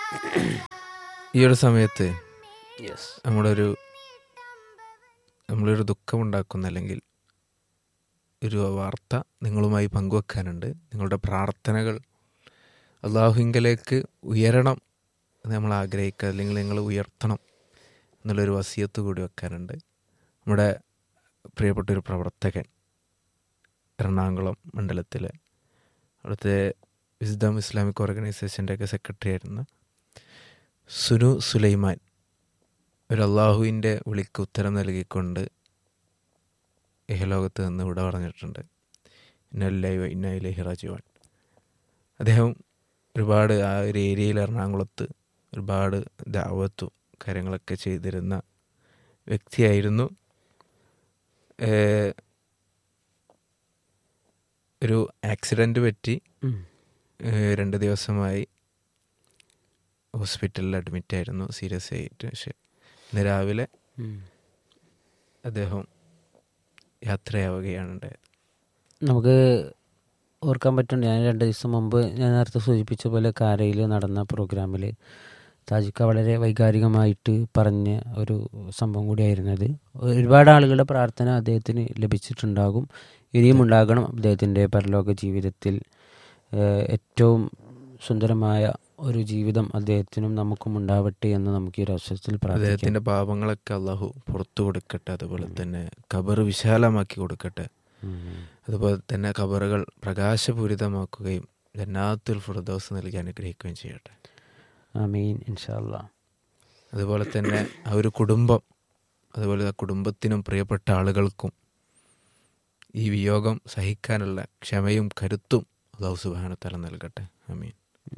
ഈ ഒരു സമയത്ത് യെസ് നമ്മുടെ ഒരു നമ്മളൊരു ദുഃഖമുണ്ടാക്കുന്ന അല്ലെങ്കിൽ ഒരു വാർത്ത നിങ്ങളുമായി പങ്കുവെക്കാനുണ്ട് നിങ്ങളുടെ പ്രാർത്ഥനകൾ അള്ളാഹുങ്കലേക്ക് ഉയരണം എന്ന് നമ്മൾ ആഗ്രഹിക്കുക അല്ലെങ്കിൽ നിങ്ങൾ ഉയർത്തണം എന്നുള്ളൊരു വസിയത്ത് കൂടി വെക്കാനുണ്ട് നമ്മുടെ പ്രിയപ്പെട്ട ഒരു പ്രവർത്തകൻ എറണാകുളം മണ്ഡലത്തിലെ അവിടുത്തെ വിസ്ഡം ഇസ്ലാമിക് ഓർഗനൈസേഷൻ്റെയൊക്കെ സെക്രട്ടറി ആയിരുന്ന സുനു സുലൈമാൻ ഒരു അള്ളാഹുവിൻ്റെ വിളിക്ക് ഉത്തരം നൽകിക്കൊണ്ട് ഇഹലോകത്ത് നിന്ന് ഇവിടെ പറഞ്ഞിട്ടുണ്ട് ഇന്നല്ലൈവ ഇന്നയിലേഹി റാജുവാൻ അദ്ദേഹം ഒരുപാട് ആ ഒരു ഏരിയയിൽ എറണാകുളത്ത് ഒരുപാട് ദാവത്തും കാര്യങ്ങളൊക്കെ ചെയ്തിരുന്ന വ്യക്തിയായിരുന്നു ഏഹ് ഒരു ആക്സിഡൻറ്റ് പറ്റി ഏഹ് രണ്ട് ദിവസമായി ഹോസ്പിറ്റലിൽ അഡ്മിറ്റ് ആയിരുന്നു സീരിയസ് ആയിട്ട് പക്ഷെ ഇന്ന് രാവിലെ അദ്ദേഹം യാത്രയാവുകയാണ് ഉണ്ടായത് നമുക്ക് ഓർക്കാൻ പറ്റുന്നുണ്ട് ഞാൻ രണ്ട് ദിവസം മുമ്പ് ഞാൻ നേരത്തെ സൂചിപ്പിച്ച പോലെ കാരയിൽ നടന്ന പ്രോഗ്രാമിൽ താജിക്ക വളരെ വൈകാരികമായിട്ട് പറഞ്ഞ ഒരു സംഭവം കൂടിയായിരുന്നത് ഒരുപാട് ആളുകളുടെ പ്രാർത്ഥന അദ്ദേഹത്തിന് ലഭിച്ചിട്ടുണ്ടാകും ഇനിയും ഉണ്ടാകണം അദ്ദേഹത്തിൻ്റെ പരലോക ജീവിതത്തിൽ ഏഹ്, ഏറ്റവും സുന്ദരമായ ഒരു ജീവിതം അദ്ദേഹത്തിനും നമുക്കും ഉണ്ടാവട്ടെ എന്ന് നമുക്ക് ഈ ഒരു അവസരത്തിൽ പ്രാർത്ഥിക്കാം അദ്ദേഹത്തിന്റെ പാപങ്ങളൊക്കെ അള്ളാഹു പുറത്തു കൊടുക്കട്ടെ അതുപോലെ തന്നെ കബർ വിശാലമാക്കി കൊടുക്കട്ടെ ഉം. അതുപോലെ തന്നെ കബറുകൾ പ്രകാശപൂരിതമാക്കുകയും ജന്നാത്തുൽ ഫുർദോസ് നൽകി അനുഗ്രഹിക്കുകയും ചെയ്യട്ടെ ആമീൻ ഇൻഷാല്ല അതുപോലെ തന്നെ ആ ഒരു കുടുംബം അതുപോലെ ആ കുടുംബത്തിനും പ്രിയപ്പെട്ട ആളുകൾക്കും ഈ വിയോഗം സഹിക്കാനുള്ള ക്ഷമയും കരുത്തും അള്ളാഹു സുബാനത്തല നൽകട്ടെ അമീൻ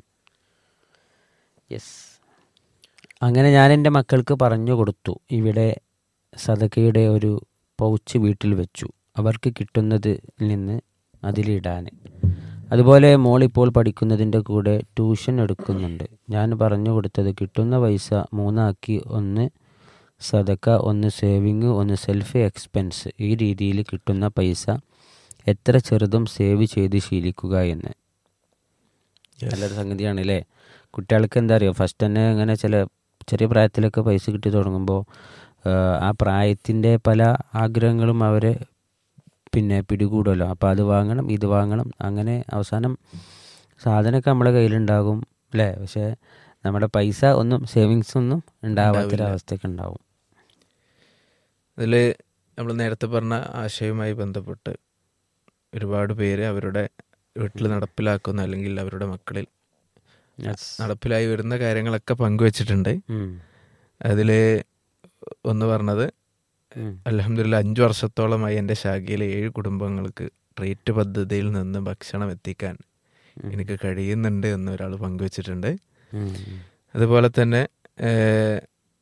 യെസ് അങ്ങനെ ഞാൻ എൻ്റെ മക്കൾക്ക് പറഞ്ഞു കൊടുത്തു ഇവിടെ സദക്കയുടെ ഒരു പൗച്ച് വീട്ടിൽ വെച്ചു അവർക്ക് കിട്ടുന്നതിൽ നിന്ന് അതിലിടാൻ അതുപോലെ മോൾ ഇപ്പോൾ പഠിക്കുന്നതിൻ്റെ കൂടെ ട്യൂഷൻ എടുക്കുന്നുണ്ട് ഞാൻ പറഞ്ഞു കൊടുത്തത് കിട്ടുന്ന പൈസ മൂന്നാക്കി ഒന്ന് സദക്ക ഒന്ന് സേവിങ് ഒന്ന് സെൽഫ് എക്സ്പെൻസ് ഈ രീതിയിൽ കിട്ടുന്ന പൈസ എത്ര ചെറുതും സേവ് ചെയ്ത് ശീലിക്കുക എന്ന് നല്ലൊരു സംഗതിയാണ് അല്ലേ കുട്ടികൾക്ക് എന്താ അറിയോ ഫസ്റ്റ് തന്നെ അങ്ങനെ ചില ചെറിയ പ്രായത്തിലൊക്കെ പൈസ കിട്ടി തുടങ്ങുമ്പോൾ ആ പ്രായത്തിൻ്റെ പല ആഗ്രഹങ്ങളും അവരെ പിന്നെ പിടികൂടുമല്ലോ അപ്പോൾ അത് വാങ്ങണം ഇത് വാങ്ങണം അങ്ങനെ അവസാനം സാധനമൊക്കെ നമ്മളെ കയ്യിലുണ്ടാകും അല്ലേ പക്ഷേ നമ്മുടെ പൈസ ഒന്നും സേവിങ്സ് ഒന്നും ഉണ്ടാവാത്തൊരവസ്ഥയൊക്കെ ഉണ്ടാവും അതിൽ നമ്മൾ നേരത്തെ പറഞ്ഞ ആശയവുമായി ബന്ധപ്പെട്ട് ഒരുപാട് പേര് അവരുടെ വീട്ടിൽ നടപ്പിലാക്കുന്ന അല്ലെങ്കിൽ അവരുടെ മക്കളിൽ നടപ്പിലായി വരുന്ന കാര്യങ്ങളൊക്കെ പങ്കുവച്ചിട്ടുണ്ട് ഉം. അതിൽ ഒന്ന് പറഞ്ഞത് ഉം. അലഹമില്ല അഞ്ചു വർഷത്തോളമായി എൻ്റെ ശാഖയിലെ ഏഴ് കുടുംബങ്ങൾക്ക് ട്രീറ്റ് പദ്ധതിയിൽ നിന്ന് ഭക്ഷണം എത്തിക്കാൻ എനിക്ക് കഴിയുന്നുണ്ട് എന്ന് ഒരാൾ പങ്കുവച്ചിട്ടുണ്ട് ഉം. അതുപോലെ തന്നെ ഏഹ്,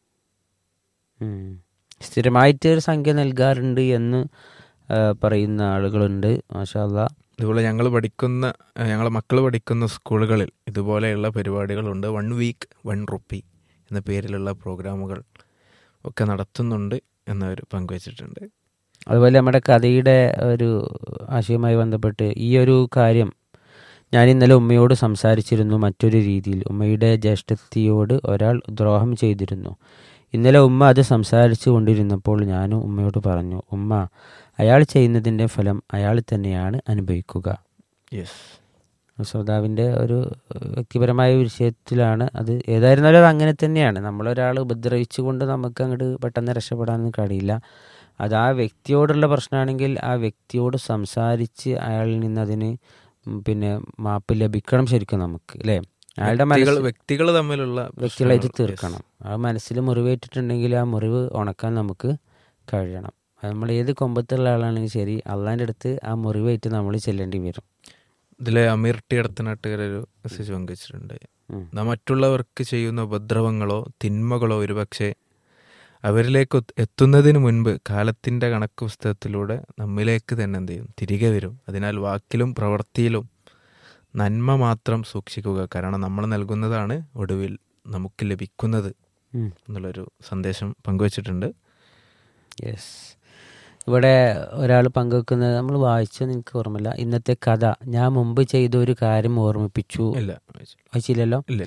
ഉം. സ്ഥിരമായിട്ട് ഒരു സംഖ്യ നൽകാറുണ്ട് എന്ന് ആ, പറയുന്ന ആളുകളുണ്ട് മാഷാല്ല ഇതുപോലെ ഞങ്ങൾ പഠിക്കുന്ന ഏഹ്, ഞങ്ങളെ മക്കൾ പഠിക്കുന്ന സ്കൂളുകളിൽ ഇതുപോലെയുള്ള പരിപാടികളുണ്ട് വൺ വീക്ക് വൺ റുപ്പി എന്ന പേരിലുള്ള പ്രോഗ്രാമുകൾ ഒക്കെ നടത്തുന്നുണ്ട് എന്നവർ പങ്കുവച്ചിട്ടുണ്ട് അതുപോലെ നമ്മുടെ കഥയുടെ ഒരു ആശയവുമായി ബന്ധപ്പെട്ട് ഈ ഒരു കാര്യം ഞാൻ ഇന്നലെ ഉമ്മയോട് സംസാരിച്ചിരുന്നു മറ്റൊരു രീതിയിൽ ഉമ്മയുടെ ജ്യേഷ്ഠത്തിയോട് ഒരാൾ ദ്രോഹം ചെയ്തിരുന്നു ഇന്നലെ ഉമ്മ അത് സംസാരിച്ചു കൊണ്ടിരുന്നപ്പോൾ ഞാനും ഉമ്മയോട് പറഞ്ഞു ഉമ്മ അയാൾ ചെയ്യുന്നതിൻ്റെ ഫലം അയാൾ തന്നെയാണ് അനുഭവിക്കുക യെസ് ശ്രോതാവിൻ്റെ ഒരു ഏഹ്, വ്യക്തിപരമായ ഒരു വിഷയത്തിലാണ് അത് ഏതായിരുന്നാലും അത് അങ്ങനെ തന്നെയാണ് നമ്മളൊരാൾ ഉപദ്രവിച്ചുകൊണ്ട് നമുക്ക് അങ്ങോട്ട് പെട്ടെന്ന് രക്ഷപ്പെടാനൊന്നും കഴിയില്ല അത് ആ വ്യക്തിയോടുള്ള പ്രശ്നമാണെങ്കിൽ ആ വ്യക്തിയോട് സംസാരിച്ച് അയാളിൽ നിന്ന് അതിന് ഉം പിന്നെ മാപ്പ് ലഭിക്കണം ശരിക്കും നമുക്ക് അല്ലേ അയാളുടെ വ്യക്തികൾ മനസ്സ് വ്യക്തികൾ തമ്മിലുള്ള വ്യക്തികളായിട്ട് പ്രശ്നങ്ങൾ, yes. തീർക്കണം ആ മനസ്സിൽ മുറിവേറ്റിട്ടുണ്ടെങ്കിൽ ആ മുറിവ് ഉണക്കാൻ നമുക്ക് കഴിയണം അത് നമ്മൾ ഏത് കൊമ്പത്തുള്ള ആളാണെങ്കിൽ ശരി അള്ളാൻ്റെ അടുത്ത് ആ മുറിവേറ്റ് നമ്മൾ ചെല്ലേണ്ടി വരും ഇതിലെ അമീർ ടി അടുത്തനാട്ടുകാർ ഒരു മെസ്സേജ് പങ്കുവച്ചിട്ടുണ്ട് ഉം. നാം മറ്റുള്ളവർക്ക് ചെയ്യുന്ന ഉപദ്രവങ്ങളോ തിന്മകളോ ഒരുപക്ഷെ അവരിലേക്ക് ഒത്ത് എത്തുന്നതിന് മുൻപ് കാലത്തിന്റെ കണക്ക് പുസ്തകത്തിലൂടെ നമ്മിലേക്ക് തന്നെ എന്ത് ചെയ്യും തിരികെ വരും അതിനാൽ വാക്കിലും പ്രവൃത്തിയിലും നന്മ മാത്രം സൂക്ഷിക്കുക കാരണം നമ്മൾ നൽകുന്നതാണ് ഒടുവിൽ നമുക്ക് ലഭിക്കുന്നത് ഉം. എന്നുള്ളൊരു സന്ദേശം പങ്കുവച്ചിട്ടുണ്ട് യെസ് ഇവിടെ ഒരാൾ പങ്കുവെക്കുന്നത് നമ്മൾ വായിച്ചെന്ന് എനിക്ക് ഓർമ്മയില്ല ഇന്നത്തെ കഥ ഞാൻ മുമ്പ് ചെയ്ത ഒരു കാര്യം ഓർമ്മിപ്പിച്ചു ഇല്ല വായിച്ചില്ലല്ലോ ഇല്ല ഇല്ല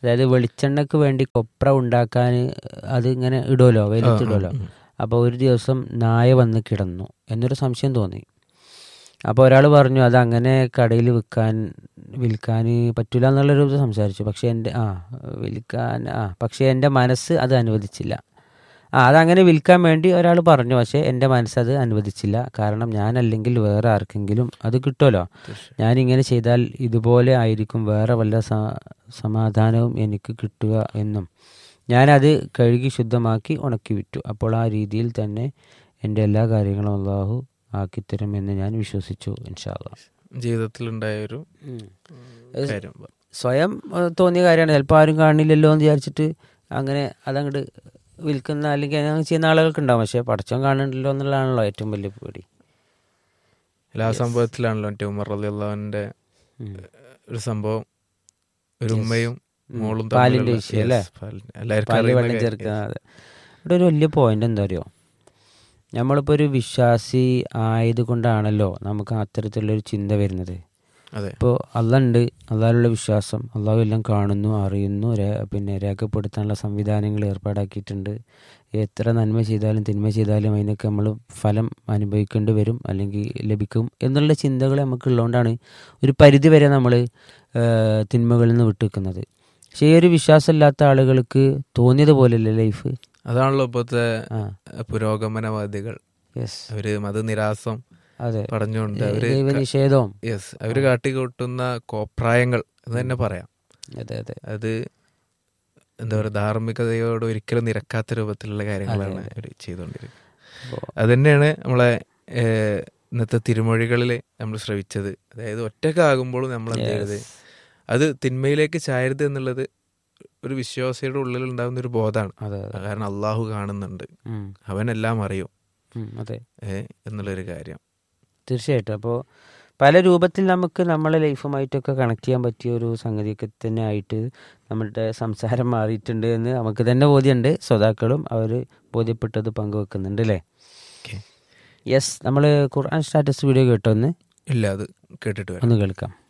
അതായത് വെളിച്ചെണ്ണക്ക് വേണ്ടി കൊപ്ര ഉണ്ടാക്കാൻ അത് ഇങ്ങനെ ഇടുമല്ലോ വെയിലത്തിടുമല്ലോ ഉം. അപ്പോൾ ഒരു ദിവസം നായ വന്ന് കിടന്നു എന്നൊരു സംശയം തോന്നി അപ്പോൾ ഒരാൾ പറഞ്ഞു അത് അങ്ങനെ കടയിൽ വിൽക്കാൻ വിൽക്കാൻ പറ്റില്ല എന്നുള്ളൊരു ഇത് സംസാരിച്ചു പക്ഷേ എൻ്റെ ആ വിൽക്കാൻ ആ പക്ഷേ എൻ്റെ മനസ്സ് അത് അനുവദിച്ചില്ല ആ അതങ്ങനെ വിൽക്കാൻ വേണ്ടി ഒരാൾ പറഞ്ഞു പക്ഷേ എൻ്റെ മനസ്സത് അനുവദിച്ചില്ല കാരണം ഞാനല്ലെങ്കിൽ വേറെ ആർക്കെങ്കിലും അത് കിട്ടുമല്ലോ തീർച്ചയായും. ഞാനിങ്ങനെ ചെയ്താൽ ഇതുപോലെ ആയിരിക്കും വേറെ വല്ല സ- സമാധാനവും എനിക്ക് കിട്ടുക എന്നും ഞാനത് കഴുകി ശുദ്ധമാക്കി ഉണക്കി വിറ്റു അപ്പോൾ ആ രീതിയിൽ തന്നെ എൻ്റെ എല്ലാ കാര്യങ്ങളും അള്ളാഹു ആക്കിത്തരുമെന്ന് ഞാൻ വിശ്വസിച്ചു ഇൻഷാല്ല ജീവിതത്തിലുണ്ടായ ഒരു കാര്യം സ്വയം ഏഹ്, തോന്നിയ കാര്യമാണ് ചിലപ്പോൾ ആരും കാണില്ലല്ലോ എന്ന് വിചാരിച്ചിട്ട് അങ്ങനെ അതങ്ങോട്ട് വിൽക്കുന്ന അല്ലെങ്കിൽ അങ്ങനെ ചെയ്യുന്ന ആളുകൾക്ക് ഉണ്ടാവും പക്ഷേ പടച്ചോൻ കാണുന്നുണ്ടല്ലോ എന്നുള്ളതാണല്ലോ ഏറ്റവും വലിയ പേടി എല്ലാ സംഭവത്തിലാണല്ലോ മറ്റേ ഉമർ അള്ളാഹുവിന്റെ ഉം. ഒരു സംഭവം ഒരു ഉമ്മയും ഉം. മോളും പാലിന്റെ തമ്മിലുള്ള- വിഷയം അല്ലേ? Yes, പാലിന്റെ. എല്ലാവർക്കും പാലിൽ അറിയുന്ന വെള്ളം കാര്യം. ചേർക്കുക അതെ ഇവിടെ ഒരു വലിയ പോയിന്റ് എന്താ അറിയോ നമ്മളിപ്പോൾ ഒരു വിശ്വാസി ആയതുകൊണ്ടാണല്ലോ നമുക്ക് അത്തരത്തിലുള്ളൊരു ചിന്ത വരുന്നത് അതെ ഇപ്പോൾ അള്ളുണ്ട് അള്ളാഹിലുള്ള വിശ്വാസം അള്ളാഹു എല്ലാം കാണുന്നു അറിയുന്നു രേ- പിന്നെ രേഖപ്പെടുത്താനുള്ള സംവിധാനങ്ങൾ ഏർപ്പാടാക്കിയിട്ടുണ്ട് എത്ര നന്മ ചെയ്താലും തിന്മ ചെയ്താലും അതിനൊക്കെ നമ്മൾ ഫലം അനുഭവിക്കേണ്ടി വരും അല്ലെങ്കിൽ ലഭിക്കും എന്നുള്ള ചിന്തകൾ നമുക്കുള്ളതുകൊണ്ടാണ് ഒരു പരിധി വരെ നമ്മൾ തിന്മകളിൽ നിന്ന് വിട്ടുനിൽക്കുന്നത് പക്ഷേ ഈ ഒരു വിശ്വാസമില്ലാത്ത ആളുകൾക്ക് തോന്നിയതുപോലെയല്ലേ ലൈഫ് അതാണല്ലോ ഇപ്പോഴത്തെ ആ പുരോഗമനവാദികൾ യെസ് അവര് മതനിരാസം അതെ പറഞ്ഞുകൊണ്ട് അവര് ദൈവനിഷേധവും യെസ് അവര് കാട്ടിക്കൂട്ടുന്ന കോപ്രായങ്ങൾ എന്ന് തന്നെ പറയാം അതെ അതെ അത് എന്താ പറയുക ധാർമ്മികതയോട് ഒരിക്കലും നിരക്കാത്ത രൂപത്തിലുള്ള കാര്യങ്ങളാണ് അവർ ചെയ്തുകൊണ്ടിരിക്കുന്നത് അപ്പോൾ അത് തന്നെയാണ് നമ്മളെ ഏഹ്, ഇന്നത്തെ തിരുമൊഴികളിൽ നമ്മൾ ശ്രവിച്ചത് അതായത് ഒറ്റക്കാകുമ്പോഴും നമ്മൾ എന്ത് ചെയ്യരുത് അത് തിന്മയിലേക്ക് ചായരുത് എന്നുള്ളത് ഒരു വിശ്വാസിയുടെ ഉള്ളിൽ ഉണ്ടാകുന്ന ഒരു ബോധമാണ് അതെ അതെ കാരണം അള്ളാഹു കാണുന്നുണ്ട് ഉം, അവനെല്ലാം അറിയും ഉം, അതെ ഏ എന്നുള്ളൊരു കാര്യം തീർച്ചയായിട്ടും അപ്പോൾ പല രൂപത്തിൽ നമുക്ക് നമ്മളെ ലൈഫുമായിട്ടൊക്കെ കണക്ട് ചെയ്യാൻ പറ്റിയ ഒരു സംഗതിയൊക്കെ തന്നെ ആയിട്ട് നമ്മളുടെ സംസാരം മാറിയിട്ടുണ്ട് എന്ന് നമുക്ക് തന്നെ ബോധ്യമുണ്ട് ശ്രോതാക്കളും അവർ ബോധ്യപ്പെട്ടത് പങ്കുവെക്കുന്നുണ്ട് അല്ലേ Okay. യെസ് നമ്മൾ ഖുർആൻ സ്റ്റാറ്റസ് വീഡിയോ കേട്ടോ ഒന്ന് ഇല്ല അത് കേട്ടിട്ട് വരാം ഒന്ന് കേൾക്കാം